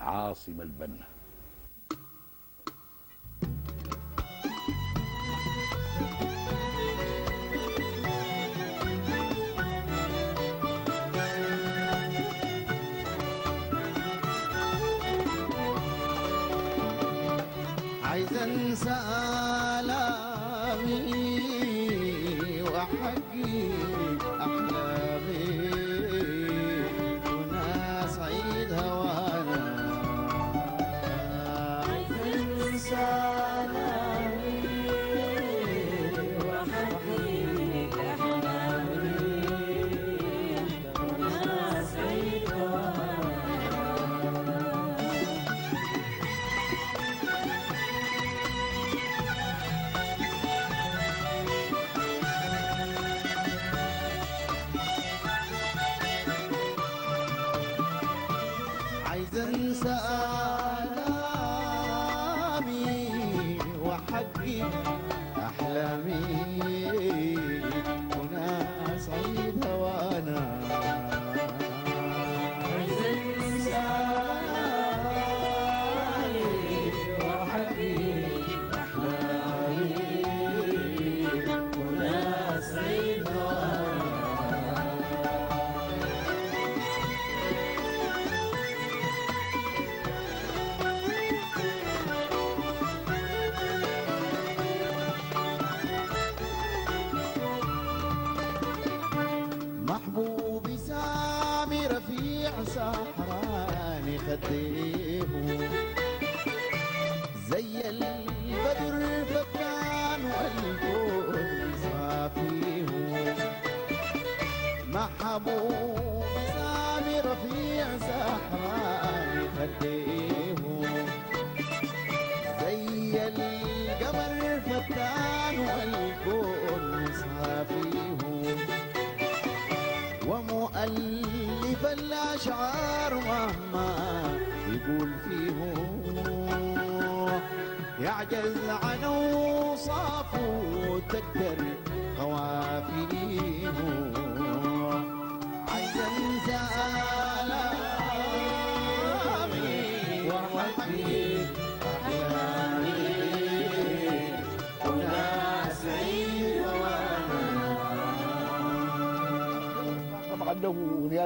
عاصم البنا عايز انسى آلامي واحقق احلامي وانا سعيد هوانا عايز انسى آلامي واحقق احلامي وانا سعيد هوانا عايز انسى آلامي واحقق احلامي وانا سعيد هوانا عايز انسى آلامي واحقق احلامي وانا سعيد هوانا محبوبي سامي رفيع سحراني خديه زي البدر فتان والكون صافيه محبوبي سامي رفيع سحراني خديه زي القمر فتان والكون صافيه ومؤلف الأشعار مهما يقول فيه يعجز عن أوصافه تقدر قوافيه عايز أنسى آلامي وأحبي أحلامي وأنا سعيد وأنا طبعا له